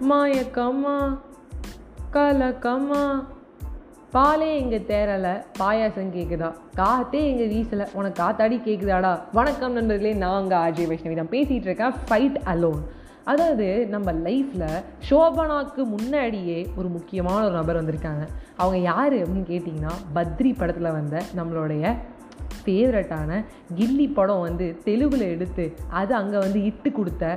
மாயக்கம்மா கலக்கம்மா பாலே இங்கே தேரலை பாயாசம் கேட்குதா காத்தே இங்கே வீசலை உனக்கு காத்தாடி கேட்குதாடா வணக்கம் நண்பர்களே நான் உங்கள் அஜய் வைஷ்ணவி நான் பேசிகிட்டு இருக்கேன் ஃபைட் அலோன் அதாவது நம்ம லைஃப்பில் சோபனாக்கு முன்னாடியே ஒரு முக்கியமான ஒரு நபர் வந்திருக்காங்க அவங்க யார் அப்படின்னு கேட்டிங்கன்னா பத்ரி படத்தில் வந்த நம்மளுடைய ஃபேவரட்டான கில்லி படம் வந்து தெலுங்கில் எடுத்து அது அங்கே வந்து இட்டு கொடுத்த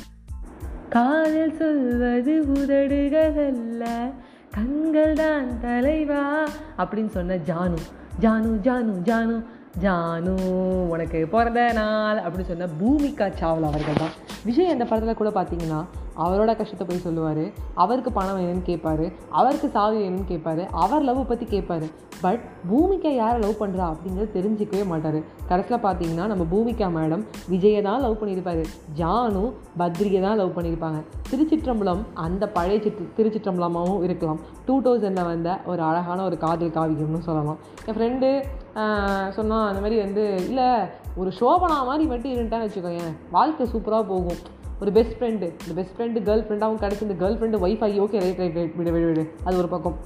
காதல் சொல்வது உதடுகள் அல்ல கண்கள் தான் தலைவா அப்படின்னு சொன்ன ஜானு ஜானு ஜானு ஜானு ஜானு உனக்கு பிறந்த நாள் அப்படின்னு சொன்ன பூமிகா சாவ்லா அவர்கள் தான் விஜய் அந்த படத்தில் கூட பார்த்தீங்கன்னா அவரோட கஷ்டத்தை போய் சொல்லுவார் அவருக்கு பணம் வேணும்னு கேட்பாரு அவருக்கு சாவி வேணும்னு கேட்பாரு அவர் லவ் பற்றி கேட்பாரு பட் பூமிகா யாரை லவ் பண்ணுறா அப்படிங்கிறது தெரிஞ்சிக்கவே மாட்டார் கடைசியில் பார்த்தீங்கன்னா நம்ம பூமிகா மேடம் விஜயை தான் லவ் பண்ணியிருப்பாரு ஜானு பத்ரியை தான் லவ் பண்ணியிருப்பாங்க திருச்சிற்றம்பலம் அந்த பழைய சிற்று திருச்சிற்றம்பலமாகவும் இருக்கலாம் டூ தௌசண்டில் வந்த ஒரு அழகான ஒரு காதல் காவியம்னு சொல்லலாம் என் ஃப்ரெண்டு சொன்னால் அந்த மாதிரி வந்து இல்லை ஒரு சோபனா மாதிரி மட்டும் இருந்துட்டான்னு வச்சுக்கோங்க வாழ்க்கை சூப்பராக போகும் ஒரு பெஸ்ட் ஃப்ரெண்டு இந்த பெஸ்ட் ஃப்ரெண்டு கேர்ள் ஃப்ரெண்டாகவும் கிடச்சி இந்த கேர்ள் ஃப்ரெண்டு ஒய்ஃப் ஆகி ஓகே ரைட் ரைட் ரைட் விடு விடு விடு அது ஒரு பக்கம்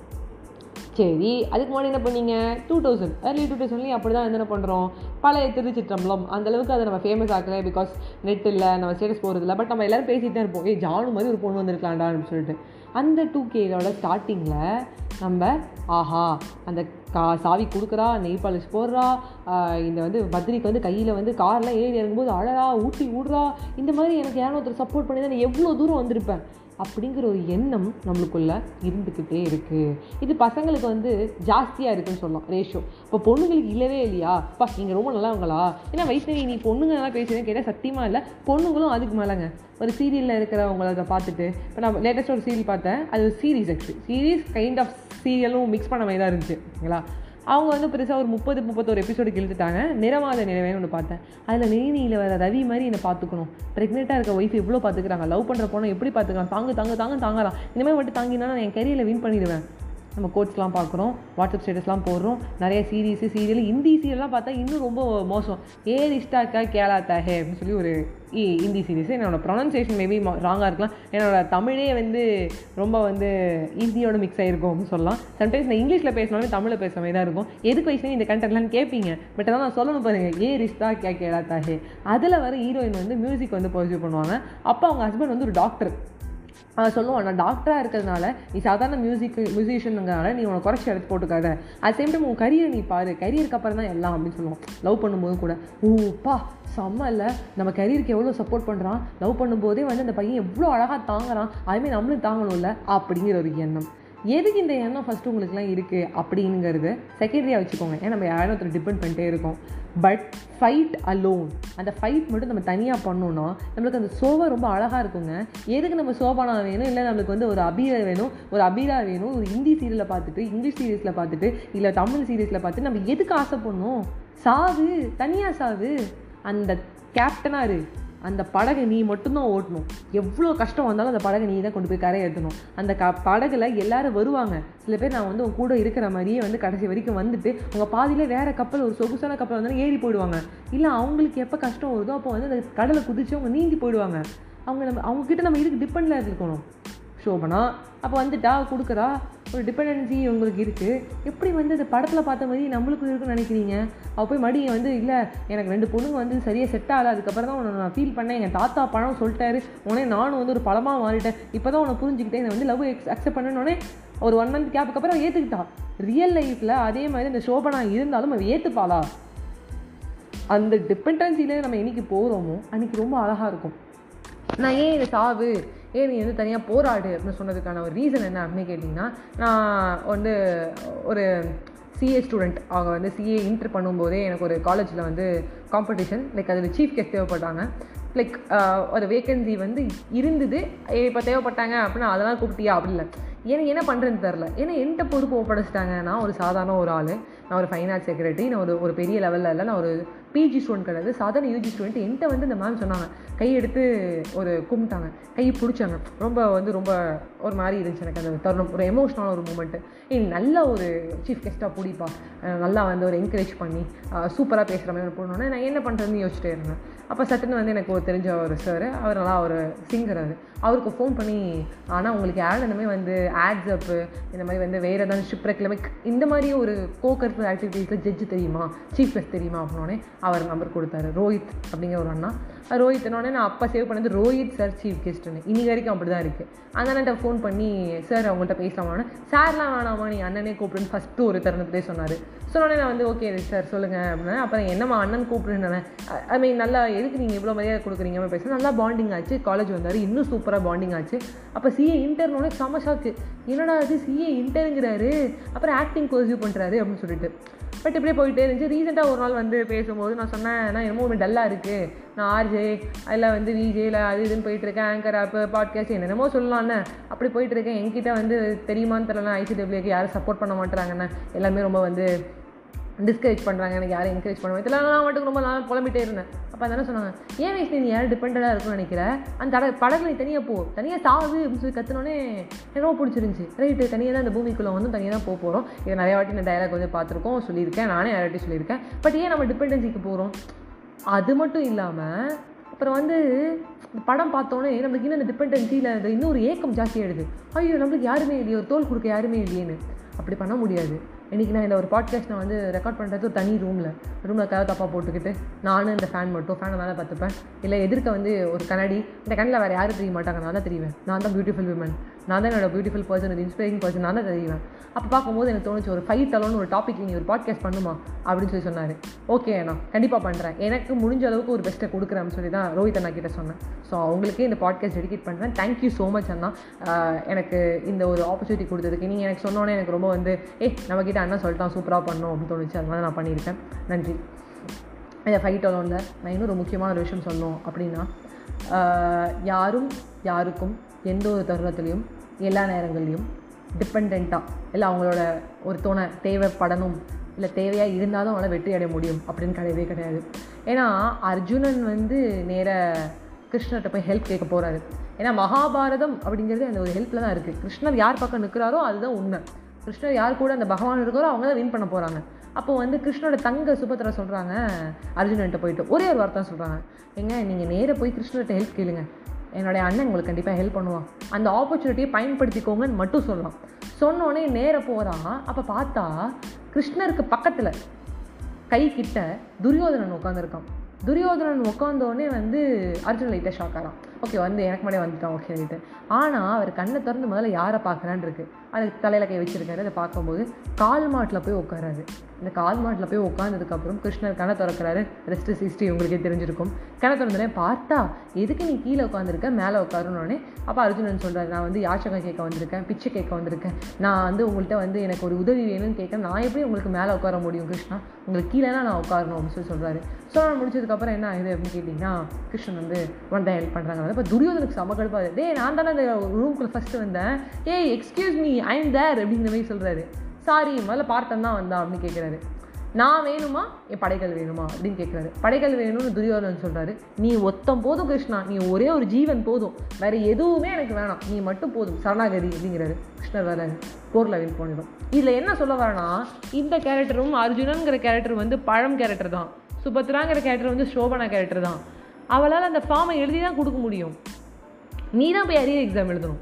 சரி அதுக்கு முன்னாடி என்ன பண்ணீங்க டூ தௌசண்ட் ஏர்லி டூ தௌசண்ட்லேயும் அப்படி தான் என்ன பண்ணுறோம் பழைய திருச்சிற்றம்பலம் அந்தளவுக்கு அதை நம்ம ஃபேமஸ் ஆக்கல பிகாஸ் நெட் இல்லை நம்ம ஸ்டேட்டஸ் போகிறது இல்லை பட் நம்ம எல்லோரும் பேசிகிட்டு தான் இருப்போம் ஏய் ஜானு மாதிரி ஒரு பொண்ணு வந்திருக்கலாம்டா அப்படின்னு சொல்லிட்டு அந்த டூ கேயோட ஸ்டார்டிங்கில் நம்ம ஆஹா அந்த கா சாவி கொடுக்குறா நெய் பாலிஷ் போடுறா இந்த வந்து பத்ரிக்கு வந்து கையில் வந்து கார்லாம் ஏறி இறங்கும்போது அழகா ஊட்டி விடுறா இந்த மாதிரி எனக்கு யாரும் ஒருத்தர் சப்போர்ட் பண்ணி தான் நான் எவ்வளோ தூரம் வந்திருப்பேன் அப்படிங்கிற ஒரு எண்ணம் நம்மளுக்குள்ளே இருந்துக்கிட்டே இருக்குது இது பசங்களுக்கு வந்து ஜாஸ்தியாக இருக்குன்னு சொல்லலாம் ரேஷியோ இப்போ பொண்ணுங்களுக்கு இல்லவே இல்லையா பா நீங்கள் ரொம்ப நல்லவங்களா ஏன்னா வைஷ்ணவி நீ பொண்ணுங்க நல்லா பேசுகிறேன்னு கேட்டால் சத்தியமாக இல்லை பொண்ணுங்களும் அதுக்கு மேலேங்க ஒரு சீரியலில் இருக்கிறவங்கள அதை பார்த்துட்டு இப்போ நான் லேட்டஸ்ட் ஒரு சீரியல் பார்த்தேன் அது ஒரு series actually series kind of சீரியலும் மிக்ஸ் பண்ண மாதிரி தான் இருந்துச்சு ஓகேங்களா அவங்க வந்து பெருசாக ஒரு முப்பது முப்பத்தோரு எபிசோடுக்கு இழுத்துட்டாங்க நிறமாத நிலவேன்னு ஒன்று பார்த்தேன் அதில் நெய்னியில் வர ரவி மாதிரி என்னை பார்த்துக்கணும் ப்ரெக்னெண்ட்டாக இருக்க ஒய்ஃப் எவ்வளோ பார்த்துக்கிறாங்க லவ் பண்ணுற பொண்ணை எப்படி பார்த்துக்கலாம் தாங்க தாங்க தாங்க தாங்கலாம் இந்த மாதிரி மட்டும் தாங்கினா நான் என் கரியரில் வின் பண்ணிடுவேன் நம்ம கோட்ஸ்லாம் பார்க்குறோம் வாட்ஸ்அப் ஸ்டேட்டஸ்லாம் போடுறோம் நிறைய சீரீஸு சீரியல் ஹிந்தி சீரியல்லாம் பார்த்தா இன்னும் ரொம்ப மோசம் ஏ ரிஷ்டாக்கா கேலாத்தா ஹே அப்படின்னு சொல்லி ஒரு ஹிந்தி சீரீஸ் என்னோட ப்ரொனன்சியேஷன் மேபி ராங்காக இருக்கலாம் என்னோட தமிழே வந்து ரொம்ப வந்து ஹிந்தியோட மிக்ஸ் ஆகிருக்கும் அப்படின்னு சொல்லலாம் சம்டைம்ஸ் நான் இங்கிலீஷில் பேசினாலும் தமிழில் பேசுகிற மாதிரி தான் இருக்கும் எதுக்கு வயசுலேயும் இந்த கண்டென்ட்லாம் கேட்பீங்க பட் அதான் நான் சொல்லணும் பாருங்க ஏ ரிஷ்டா கே கேலாத்தா ஹே அதில் வர ஹீரோயின் வந்து மியூசிக் வந்து பர்சியூ பண்ணுவாங்க அப்போ அவங்க ஹஸ்பண்ட் வந்து ஒரு டாக்டர் சொல்லுவான் நான் டாக்டராக இருக்கிறதுனால நீ சாதாரண மியூசிக் மியூசிஷியனுங்கிறனால நீ உனக்கு குறைச்சி எடுத்து போட்டுக்காத அட் சேம் டைம் உன் கரியர் நீ பாரு கரியருக்கு அப்புறம் தான் எல்லாம் அப்படின்னு சொல்லுவோம் லவ் பண்ணும்போது கூட ஓப்பா செம்ம இல்லை நம்ம கரியருக்கு எவ்வளோ சப்போர்ட் பண்ணுறான் லவ் பண்ணும்போதே வந்து அந்த பையன் எவ்வளோ அழகாக தாங்குறான் அதுமாதிரி நம்மளும் தாங்கணும்ல அப்படிங்கிற ஒரு எண்ணம் எதுக்கு இந்த எண்ணம் ஃபஸ்ட்டு உங்களுக்குலாம் இருக்குது அப்படிங்கிறது செகண்டரியாக வச்சுக்கோங்க ஏன் நம்ம யாரும் ஒருத்தர் டிபெண்ட் பண்ணிட்டே இருக்கோம் பட் ஃபைட் அலோன் அந்த ஃபைட் மட்டும் நம்ம தனியாக பண்ணோன்னா நம்மளுக்கு அந்த சோபா ரொம்ப அழகாக இருக்குங்க எதுக்கு நம்ம சோபானா வேணும் இல்லை நம்மளுக்கு வந்து ஒரு அபீரா வேணும் ஒரு அபீரா வேணும் ஒரு ஹிந்தி சீரியலில் பார்த்துட்டு இங்கிலீஷ் சீரியஸில் பார்த்துட்டு இல்லை தமிழ் சீரியஸில் பார்த்து நம்ம எதுக்கு ஆசைப்படணும் சாவு தனியாக சாவு அந்த கேப்டனாக இரு அந்த படகை நீ மட்டும்தான் ஓட்டணும் எவ்வளோ கஷ்டம் வந்தாலும் அந்த படகை நீ தான் கொண்டு போய் கரை ஏற்றணும் அந்த க படகுல எல்லாரும் வருவாங்க சில பேர் நான் வந்து உங்க கூட இருக்கிற மாதிரியே வந்து கடைசி வரைக்கும் வந்துட்டு உங்கள் பாதியில் வேறு கப்பல் ஒரு சொகுசான கப்பல் வந்தாலும் ஏறி போயிடுவாங்க இல்லை அவங்களுக்கு எப்போ கஷ்டம் வருதோ அப்போ வந்து அந்த கடலை குதிச்சு அவங்க நீந்தி போயிடுவாங்க அவங்க நம்ம அவங்கக்கிட்ட நம்ம இதுக்கு டிபெண்டில் இருக்கணும் ஷோபனா அப்போ வந்துட்டா கொடுக்குறா ஒரு டிபெண்டன்சி உங்களுக்கு இருக்குது எப்படி வந்து அந்த படத்தில் பார்த்த மாதிரி நம்மளுக்கு இருக்குன்னு நினைக்கிறீங்க அவள் போய் மடி வந்து இல்லை எனக்கு ரெண்டு பொண்ணுங்க வந்து சரியாக செட் ஆகல அதுக்கப்புறம் தான் உன்னை நான் ஃபீல் பண்ணேன் எங்கள் தாத்தா பழம் சொல்லிட்டாரு உடனே நானும் வந்து ஒரு பழமாக மாறிட்டேன் இப்போ தான் உன்னை புரிஞ்சுக்கிட்டேன் என்னை வந்து லவ் எக்ஸ் அக்செப்ட் பண்ணனோடனே ஒரு ஒன் மந்த் கேப்புக்கு அப்புறம் ஏற்றுக்கிட்டா ரியல் லைஃப்பில் அதே மாதிரி இந்த ஷோபனா இருந்தாலும் அவள் ஏற்றுப்பாளா அந்த டிபெண்டன்சிலே நம்ம என்னைக்கு போகிறோமோ அன்றைக்கி ரொம்ப அழகாக இருக்கும் நான் ஏன் இது சாவு ஏன் நீ வந்து தனியாக போராடு அப்படின்னு சொன்னதுக்கான ஒரு ரீசன் என்ன அப்படின்னு கேட்டிங்கன்னா நான் வந்து ஒரு சிஏ ஸ்டூடெண்ட் அவங்க வந்து சிஏ இன்டர் பண்ணும்போதே எனக்கு ஒரு காலேஜில் வந்து காம்படிஷன் லைக் அதில் சீஃப் கெஸ்ட் தேவைப்பட்டாங்க லைக் ஒரு வேக்கன்சி வந்து இருந்தது இப்போ தேவைப்பட்டாங்க அப்படின்னா அதெல்லாம் கூப்பிட்டியா அப்படி இல்லை எனக்கு என்ன பண்ணுறதுன்னு தெரில ஏன்னா என்கிட்ட பொறுப்பு ஒப்படைச்சிட்டாங்க நான் ஒரு சாதாரண ஒரு ஆள் நான் ஒரு ஃபைனான்ஸ் செக்ரட்டரி நான் ஒரு ஒரு பெரிய லெவலில் இல்லை நான் ஒரு பிஜி ஸ்டூடெண்ட் கிடையாது சாதாரண யூஜி ஸ்டூடெண்ட் என்கிட்ட வந்து இந்த மேம் சொன்னாங்க கையெடுத்து ஒரு கும்பிட்டாங்க கை பிடிச்சாங்க ரொம்ப வந்து ரொம்ப ஒரு மாதிரி இருந்துச்சு எனக்கு அந்த தருணம் ஒரு எமோஷ்னலான ஒரு மூமெண்ட்டு ஏய் நல்ல ஒரு சீஃப் கெஸ்ட்டாக பிடிப்பா அஹ் நல்லா வந்து ஒரு என்கரேஜ் பண்ணி சூப்பராக பேசுகிற மாதிரி போனோன்னே நான் என்ன பண்ணுறதுன்னு யோசிச்சுட்டே இருந்தேன் அப்போ சட்டுன்னு வந்து எனக்கு ஒரு தெரிஞ்ச ஒரு சார் அவர் நல்லா ஒரு சிங்கர் அது அவருக்கு ஃபோன் பண்ணி ஆனால் உங்களுக்கு யாரும் இந்த மாதிரி வந்து ஆட்ஸ் அப்பு இந்த மாதிரி வந்து வேறு ஏதாவது ஷிப்ரெக் லைக் இந்த மாதிரி ஒரு கோ கரிக்குலர் ஆக்டிவிட்டீஸில் ஜட்ஜு தெரியுமா சீஃப் கெஸ்ட் தெரியுமா அப்படின்னோடனே அவர் நம்பர் கொடுத்தாரு ரோஹித் அப்படிங்கிற ஒரு அண்ணா ரோஹித்னோடனே நான் அப்போ சேவ் பண்ணது ரோஹித் சார் சீஃப் கெஸ்ட்டுன்னு இன்னி வரைக்கும் அப்படி தான் இருக்குது அந்த அண்ணன்ட்ட ஃபோன் பண்ணி சார் அவங்கள்ட்ட பேசலாமான்னு சார்லாம் வேணாமா நீ அண்ணனே கூப்பிடுன்னு ஃபஸ்ட்டு ஒரு தருணத்திலே சொன்னார் சொன்னோடனே நான் வந்து ஓகே சார் சொல்லுங்கள் அப்படின்னா அப்புறம் என்னம்மா அண்ணன் கூப்பிடுன்னு ஐ மீன் நல்லா எதுக்கு நீங்கள் இவ்வளோ மரியாதை கொடுக்குறீங்க பேசுகிறேன் நல்லா பாண்டிங் ஆச்சு காலேஜ் வந்தார் இன்னும் சூப்பராக பாண்டிங் ஆச்சு அப்போ சிஏ இன்டர்னோடனே செம ஷாக்கு என்னடா அது சிஏ இன்டருங்கிறாரு அப்புறம் ஆக்டிங் பர்சியூ பண்ணுறாரு அப்படின்னு சொல்லிட்டு பட் இப்படியே போயிட்டே இருந்துச்சு ரீசெண்டாக ஒரு நாள் வந்து பேசும்போது நான் சொன்னேன் நான் என்னமோ ஒன்று டல்லாக இருக்குது நான் ஆர்ஜே அதில் வந்து விஜே இல்லை அது இதுன்னு போயிட்டுருக்கேன் ஆங்கர் ஆப்பு பாட்காஸ்ட் என்னென்னமோ சொல்லலாம்னு அப்படி போயிட்டுருக்கேன் என்கிட்ட வந்து தெரியுமான்னு தெரியல ஐசிடபிள்யூக்கு யாரும் சப்போர்ட் பண்ண மாட்டுறாங்கன்னு எல்லாமே ரொம்ப வந்து டிஸ்கரேஜ் பண்ணுறாங்க எனக்கு யாரும் என்கரேஜ் பண்ண தெரியல நான் மட்டும் ரொம்ப நான் புலம்பிட்டே இருந்தேன் அப்போ அதெல்லாம் சொன்னாங்க ஏன் வயசு நீ யாரும் டிபெண்டாக இருக்கும்னு நினைக்கிற அந்த தட படகு நீ தனியாக போ தனியாக சாவு அப்படின்னு சொல்லி கற்றுனோடனே எனக்கு ரொம்ப பிடிச்சிருந்துச்சி ரைட்டு தனியாக தான் இந்த பூமிக்குள்ளே வந்து தனியாக தான் போக போகிறோம் இதை நிறைய வாட்டி நான் டயலாக் வந்து பார்த்துருக்கோம் சொல்லியிருக்கேன் நானே நிறைய வாட்டி சொல்லியிருக்கேன் பட் ஏன் நம்ம டிபெண்டன்சிக்கு போகிறோம் அது மட்டும் இல்லாமல் அப்புறம் வந்து இந்த படம் பார்த்தோன்னே நம்மளுக்கு இன்னும் இந்த டிபெண்டன்சியில் இந்த இன்னும் ஒரு ஏக்கம் ஜாஸ்தியாகிடுது ஐயோ நம்மளுக்கு யாருமே இல்லையே ஒரு தோல் கொடுக்க யாருமே இல்லையேன்னு அப்படி பண்ண முடியாது இன்றைக்கி நான் இந்த ஒரு பாட்காஸ்ட் நான் வந்து ரெக்கார்ட் பண்ணுறது ஒரு தனி ரூமில் ரூமில் கதை தப்பாக போட்டுக்கிட்டு நானும் இந்த ஃபேன் மட்டும் ஃபேனை மேலே பார்த்துப்பேன் இல்லை எதிர்க்க வந்து ஒரு கண்ணாடி இந்த கண்ணில் வேறு யாரும் தெரிய மாட்டாங்க நான் தான் தெரிவேன் நான் தான் பியூட்டிஃபுல் விமன் நான் தான் என்னோட பியூட்டிஃபுல் பர்சன் ஒரு இன்ஸ்பைரிங் பர்சன் நான் தான் தெரிவேன் அப்போ பார்க்கும்போது எனக்கு தோணுச்சு ஒரு ஃபைட் அலோன்னு ஒரு டாபிக் நீ ஒரு பாட்காஸ்ட் பண்ணுமா அப்படின்னு சொல்லி சொன்னார் ஓகே அண்ணா கண்டிப்பாக பண்ணுறேன் எனக்கு முடிஞ்ச அளவுக்கு ஒரு பெஸ்ட்டை கொடுக்குறேன்னு சொல்லி தான் ரோஹித் அண்ணா கிட்ட சொன்னேன் ஸோ அவங்களுக்கே இந்த பாட்காஸ்ட் டெடிகேட் பண்ணுறேன் தேங்க்யூ ஸோ மச் அண்ணா ஆஹ் எனக்கு இந்த ஒரு ஆப்பர்ச்சுனிட்டி கொடுத்ததுக்கு நீங்கள் எனக்கு சொன்னோன்னே எனக்கு ரொம்ப வந்து ஏ நம்மக்கிட்ட அண்ணா சொல்லிட்டான் சூப்பராக பண்ணோம் அப்படின்னு தோணுச்சு அதனால நான் பண்ணியிருக்கேன் நன்றி இந்த ஃபைட் அலோனில் நான் இன்னும் ஒரு முக்கியமான ஒரு விஷயம் சொல்லணும் அப்படின்னா ஆஹ் யாரும் யாருக்கும் எந்த ஒரு தருணத்துலையும் எல்லா நேரங்கள்லையும் டிபெண்ட்டாக இல்லை அவங்களோட ஒரு தோணை தேவைப்படணும் இல்லை தேவையாக இருந்தாலும் அவங்களால வெற்றி அடைய முடியும் அப்படின்னு கிடையவே கிடையாது ஏன்னா அர்ஜுனன் வந்து நேர கிருஷ்ணர்கிட்ட போய் ஹெல்ப் கேட்க போகிறாரு ஏன்னா மகாபாரதம் அப்படிங்கிறது அந்த ஒரு ஹெல்ப்பில் தான் இருக்குது கிருஷ்ணர் யார் பக்கம் நிற்கிறாரோ அதுதான் உண்மை கிருஷ்ணர் யார் கூட அந்த பகவான் இருக்காரோ அவங்க தான் வின் பண்ண போகிறாங்க அப்போ வந்து கிருஷ்ணோட தங்க சுபத்திரா சொல்கிறாங்க அர்ஜுனன்ட்ட போயிட்டு ஒரே ஒரு வார்த்தை சொல்கிறாங்க ஏங்க நீங்கள் நேராக போய் கிருஷ்ணர்கிட்ட ஹெல்ப் கேளுங்க என்னுடைய அண்ணன் உங்களுக்கு கண்டிப்பாக ஹெல்ப் பண்ணுவான் அந்த ஆப்பர்ச்சுனிட்டியை பயன்படுத்திக்கோங்கன்னு மட்டும் சொல்லலாம் சொன்னோடனே நேர போகிறான் அப்போ பார்த்தா கிருஷ்ணருக்கு பக்கத்தில் கை கிட்ட துரியோதனன் உட்காந்துருக்கான் துரியோதனன் உட்காந்தோடனே வந்து அர்ஜுன் லைட்டாக ஷாக் ஆகிறான் ஓகே வந்து எனக்கு முன்னாடியே வந்துட்டான் ஓகே ரைட்டு ஆனால் அவர் கண்ணை திறந்து முதல்ல யாரை பார்க்குறான்னு இருக்கு அதுக்கு தலையில் கை வச்சிருக்காரு அதை பார்க்கும்போது கால் மாட்டில் போய் உட்காராரு இந்த கால் மாட்டில் போய் உட்காந்ததுக்கப்புறம் கிருஷ்ணர் கண்ணை திறக்கிறாரு ரெஸ்ட் ஹிஸ்ட்ரி உங்களுக்கே தெரிஞ்சிருக்கும் கண்ணை திறந்தோடனே பார்த்தா எதுக்கு நீ கீழே உட்காந்துருக்க மேலே உட்காருனோடனே அப்போ அர்ஜுனன் சொல்கிறாரு நான் வந்து யாச்சகம் கேட்க வந்திருக்கேன் பிச்சை கேட்க வந்திருக்கேன் நான் வந்து உங்கள்கிட்ட வந்து எனக்கு ஒரு உதவி வேணும்னு கேட்க நான் எப்படி உங்களுக்கு மேலே உட்கார முடியும் கிருஷ்ணா உங்களுக்கு கீழேனா நான் உட்காரணும் அப்படின்னு சொல்லி சொல்கிறாரு ஸோ நான் முடிச்சதுக்கப்புறம் என்ன ஆகுது அப்படின்னு கேட்டிங்கன்னா கிருஷ்ணன் வந்து ஒன் தான் ஹெல்ப் பண்ணுறாங்க இப்போ துரியோதனுக்கு செம கடுப்பாது டேய் நான் தானே அந்த ரூம்குள்ளே ஃபஸ்ட்டு வந்தேன் ஏய் excuse me I am there அப்படிங்கிற மாதிரி சொல்கிறாரு சாரி முதல்ல பார்த்தன் தான் வந்தான் அப்படின்னு கேட்குறாரு நான் வேணுமா என் படைகள் வேணுமா அப்படின்னு கேட்குறாரு படைகள் வேணும்னு துரியோதனன் சொல்கிறாரு நீ ஒத்தம் போதும் கிருஷ்ணா நீ ஒரே ஒரு ஜீவன் போதும் வேறு எதுவுமே எனக்கு வேணாம் நீ மட்டும் போதும் சரணாகதி அப்படிங்கிறாரு கிருஷ்ணர் வேற போரில் வின் பண்ணிடும் இதில் என்ன சொல்ல வரேன்னா இந்த கேரக்டரும் அர்ஜுனன்கிற கேரக்டர் வந்து பழம் கேரக்டர் தான் சுபத்ராங்கிற கேரக்டர் வந்து சோபனா கேரக்டர் தான் அவளால் அந்த ஃபார்மை எழுதி தான் கொடுக்க முடியும் நீ தான் போய் அரியர் எக்ஸாம் எழுதணும்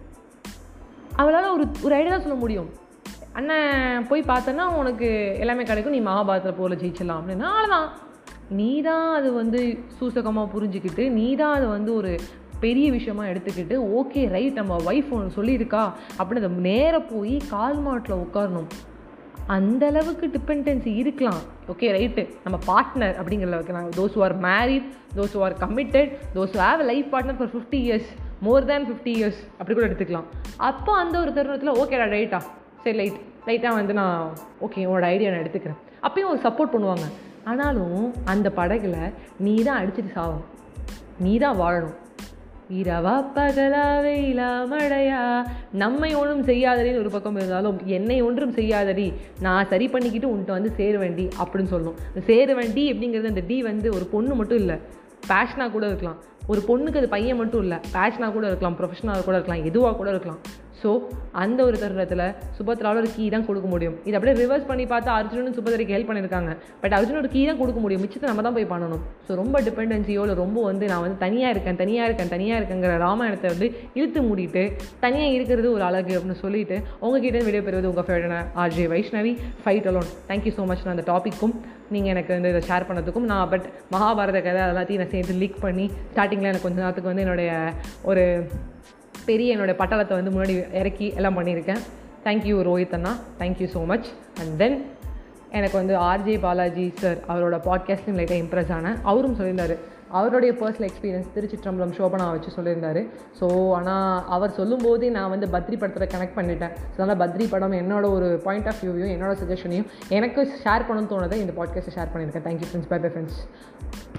அவளால் ஒரு ஒரு ஐடியா தான் சொல்ல முடியும் அண்ணன் போய் பார்த்தோன்னா உனக்கு எல்லாமே கிடைக்கும் நீ மகாபாரதத்தில் போரில் ஜெயிச்சிடலாம் அப்படின்னா அவ்வளோதான் நீ தான் அது வந்து சூசகமாக புரிஞ்சுக்கிட்டு நீ தான் அதை வந்து ஒரு பெரிய விஷயமா எடுத்துக்கிட்டு ஓகே ரைட் நம்ம ஒய்ஃப் ஒன்று சொல்லியிருக்கா அப்படின்னு அதை நேராக போய் கால் மாட்டில் உட்காரணும் அந்த அளவுக்கு டிபெண்டன்சி இருக்கலாம் ஓகே ரைட்டு நம்ம பார்ட்னர் அப்படிங்கிற அளவுக்கு நாங்கள் those are married those are committed those have life partner for fifty years more than fifty years அப்படி கூட எடுத்துக்கலாம் அப்போ அந்த ஒரு தருணத்தில் ஓகேடா ரைட்டா சரி லைட் லைட்டாக வந்து நான் ஓகே உன்னோட ஐடியா நான் எடுத்துக்கிறேன் அப்பயும் ஒரு சப்போர்ட் பண்ணுவாங்க ஆனாலும் அந்த படகுல நீ தான் அடிச்சுட்டு சாகணும் நீ தான் வாழணும் இரவா பகலா வெயிலா மழையா நம்மை ஒன்றும் செய்யாதடின்னு ஒரு பக்கம் இருந்தாலும் என்னை ஒன்றும் செய்யாதடி நான் சரி பண்ணிக்கிட்டு உன்கிட்ட வந்து சேருவேண்டி அப்படின்னு சொல்லணும் சேருவேண்டி அப்படிங்கிறது அந்த டி வந்து ஒரு பொண்ணு மட்டும் இல்லை பேஷனாக கூட இருக்கலாம் ஒரு பொண்ணுக்கு அது பையன் மட்டும் இல்லை பேஷனாக கூட இருக்கலாம் ப்ரொஃபஷனலாக கூட இருக்கலாம் எதுவாக கூட இருக்கலாம் ஸோ அந்த ஒரு தருணத்தில் சுபத்ராவில் ஒரு கீ தான் கொடுக்க முடியும் இது அப்படியே ரிவர்ஸ் பண்ணி பார்த்தா அர்ஜுனன் சுபத்ரைக்கு ஹெல்ப் பண்ணியிருக்காங்க பட் அர்ஜுன் ஒரு கீ தான் கொடுக்க முடியும் மிச்சத்தை நம்ம தான் போய் பண்ணணும் ஸோ ரொம்ப டிபெண்டன்சியோ இல்லை ரொம்ப வந்து நான் வந்து தனியாக இருக்கேன் தனியாக இருக்கேன் தனியாக இருக்கேங்கிற ராமாயணத்தை வந்து இழுத்து மூடிட்டு தனியாக இருக்கிறது ஒரு அழகு அப்படின்னு சொல்லிட்டு உங்ககிட்ட விடைபெறுவது பெறுவது உங்கள் favourite RJ Vaishnavi fight alone thank you so much நான் அந்த டாப்பிக்கும் நீங்கள் எனக்கு வந்து இதை ஷேர் பண்ணதுக்கும் நான் பட் மகாபாரத கதை எல்லாத்தையும் நான் சேர்த்து லீக் பண்ணி ஸ்டார்டிங்கில் எனக்கு கொஞ்ச நேரத்துக்கு வந்து என்னுடைய ஒரு பெரிய என்னோடய பட்டாளத்தை வந்து முன்னாடி இறக்கி எல்லாம் பண்ணியிருக்கேன் தேங்க்யூ ரோஹித் அண்ணா thank you so much and then எனக்கு வந்து ஆர்ஜே பாலாஜி சார் அவரோட பாட்காஸ்ட்லையும் லைட்டாக இம்ப்ரெஸ் ஆனேன் அவரும் சொல்லியிருந்தார் அவருடைய பர்சனல் எக்ஸ்பீரியன்ஸ் திருச்சிற்றம்பலம் சோபனா வச்சு சொல்லியிருந்தார் ஸோ ஆனால் அவர் சொல்லும்போதே நான் வந்து பத்ரி படத்தில் கனெக்ட் பண்ணிட்டேன் ஸோ அதனால் பத்ரி படம் என்னோட ஒரு பாயிண்ட் ஆஃப் வியூவையும் என்னோட சஜஷனையும் எனக்கு ஷேர் பண்ணணும்னு தோணுதை இந்த பாட்காஸ்ட்டை ஷேர் பண்ணியிருக்கேன் thank you friends bye bye friends